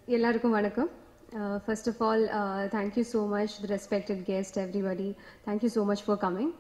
எல்லாருக்கும் வணக்கம் first of all thank you so much the respected guest everybody thank you so much for coming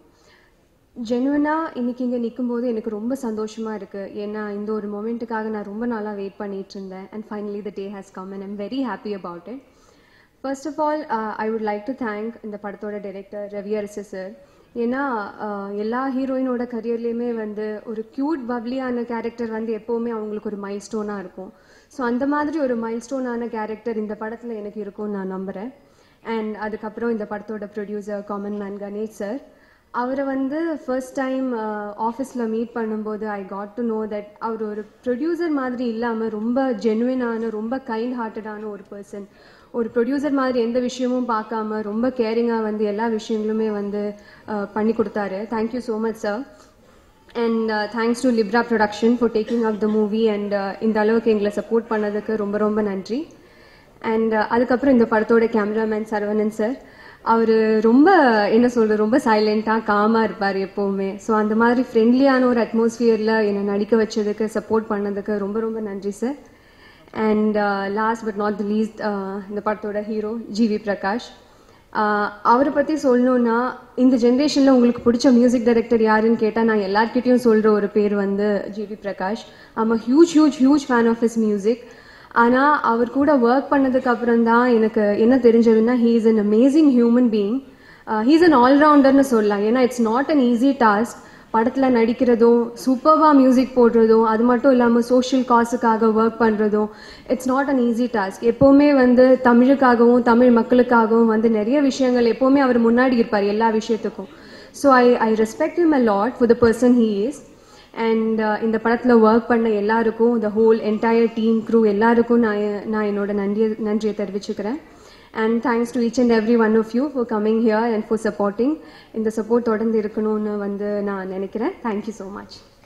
ஜெனுவனாக இன்னைக்கு இங்கே நிற்கும்போது எனக்கு ரொம்ப சந்தோஷமாக இருக்குது ஏன்னா இந்த ஒரு மொமெண்ட்டுக்காக நான் ரொம்ப நாளாக வெயிட் பண்ணிட்டு இருந்தேன் and finally the day has come and I'm very happy about it first of all I would like to thank இந்த படத்தோட டைரக்டர் ரவி அரசு சார் ஏன்னா uh, எல்லா ஹீரோயினோட கரியர்லேயுமே வந்து ஒரு க்யூட் பப்ளியான கேரக்டர் வந்து எப்போவுமே அவங்களுக்கு ஒரு மைல் ஸ்டோனாக இருக்கும் ஸோ அந்த மாதிரி ஒரு மைல் ஸ்டோனான கேரக்டர் இந்த படத்தில் எனக்கு இருக்கும்னு நான் நம்புகிறேன் அண்ட் அதுக்கப்புறம் இந்த படத்தோட producer common man Ganesh sir அவரை வந்து ஃபர்ஸ்ட் டைம் ஆஃபீஸில் மீட் பண்ணும்போது I got to know that அவர் ஒரு ப்ரொடியூசர் மாதிரி இல்லாமல் ரொம்ப ஜெனுவினான ரொம்ப கைண்ட் ஹார்ட்டடான ஒரு பர்சன் ஒரு ப்ரொடியூசர் மாதிரி எந்த விஷயமும் பார்க்காம ரொம்ப கேரிங்காக வந்து எல்லா விஷயங்களுமே வந்து uh, பண்ணி கொடுத்தாரு thank you so much sir and thanks to Libra production for taking up the movie and இந்த அளவுக்கு எங்களை சப்போர்ட் பண்ணதுக்கு ரொம்ப ரொம்ப நன்றி அண்ட் அதுக்கப்புறம் இந்த படத்தோட கேமராமேன் சரவணன் சார் அவர் ரொம்ப என்ன சொல்றது ரொம்ப சைலண்டாக காமாக இருப்பார் எப்போவுமே ஸோ அந்த மாதிரி ஃப்ரெண்ட்லியான ஒரு அட்மாஸ்ஃபியரில் என்னை நடிக்க வச்சதுக்கு சப்போர்ட் பண்ணதுக்கு ரொம்ப ரொம்ப நன்றி sir and last but not the least இந்த படத்தோட ஹீரோ ஜிவி பிரகாஷ் ஆஹ் அவரை பற்றி சொல்லணும்னா இந்த ஜென்ரேஷனில் உங்களுக்கு பிடிச்ச மியூசிக் டைரக்டர் யாருன்னு கேட்டால் நான் எல்லார்கிட்டயும் சொல்கிற ஒரு பேர் வந்து GV Prakash I'm a huge huge huge fan of his music ஆனால் அவர் கூட ஒர்க் பண்ணதுக்கு அப்புறம் தான் எனக்கு என்ன தெரிஞ்சதுன்னா he is an amazing human being he's an ஆல்ரவுண்டர்னு சொல்லலாம் ஏன்னா it's not an easy task படத்தில் நடிக்கிறதும் சூப்பர்வாக மியூசிக் போடுறதும் அது மட்டும் இல்லாமல் சோஷியல் காசுக்காக ஒர்க் பண்ணுறதும் it's not an easy task எப்போவுமே வந்து தமிழுக்காகவும் தமிழ் மக்களுக்காகவும் வந்து நிறைய விஷயங்கள் எப்போவுமே அவர் முன்னாடி இருப்பார் எல்லா விஷயத்துக்கும் so I I respect him a lot for the person he is and இந்த படத்தில் ஒர்க் பண்ண எல்லாருக்கும் the whole entire team crew எல்லாருக்கும் நான் எ- நான் என்னோட நன்றியை நன்றியை தெரிவிச்சுக்கிறேன் and thanks to each and every one of you for coming here and for supporting இந்த சப்போர்ட் தொடர்ந்து இருக்கணும்னு வந்து நான் நினைக்கிறேன் தேங்க்யூ ஸோ மச்